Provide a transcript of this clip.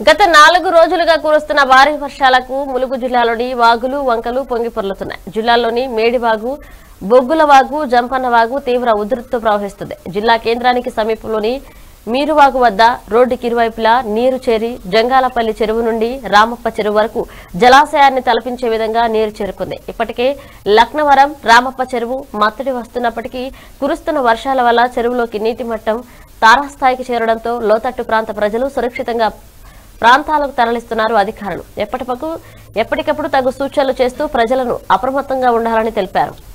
గత నాలుగు రోజులుగా కురుస్తున్న భారీ వర్షాలకు ములుగు జిల్లాలోని వాగులు వంకలు పొంగి పొర్లుతున్నాయి జిల్లాలోని మేడివాగు బొగ్గులవాగు జంపన్నవాగు తీవ్ర ఉధృతితో ప్రవహిస్తుంది జిల్లా కేంద్రానికి సమీపంలోని మీరువాగు వద్ద రోడ్డుకి ఇరువైపులా నీరు చేరి జంగాలపల్లి చెరువు నుండి రామప్ప చెరువు వరకు జలాశయాన్ని తలపించే విధంగా నీరు చేరుకుంది ఇప్పటికే లక్నవరం రామప్ప చెరువు మత్తడి వస్తున్నప్పటికీ కురుస్తున్న వర్షాల వల్ల చెరువులోకి నీటి మట్టం తారాస్థాయికి చేరడంతో లోతట్టు ప్రాంత ప్రజలు సురక్షితంగా ప్రాంతాలకు తరలిస్తున్నారు అధికారులు ఎప్పటికప్పుడు ఎప్పటికప్పుడు తగు సూచనలు చేస్తూ ప్రజలను అప్రమత్తంగా ఉండాలని తెలిపారు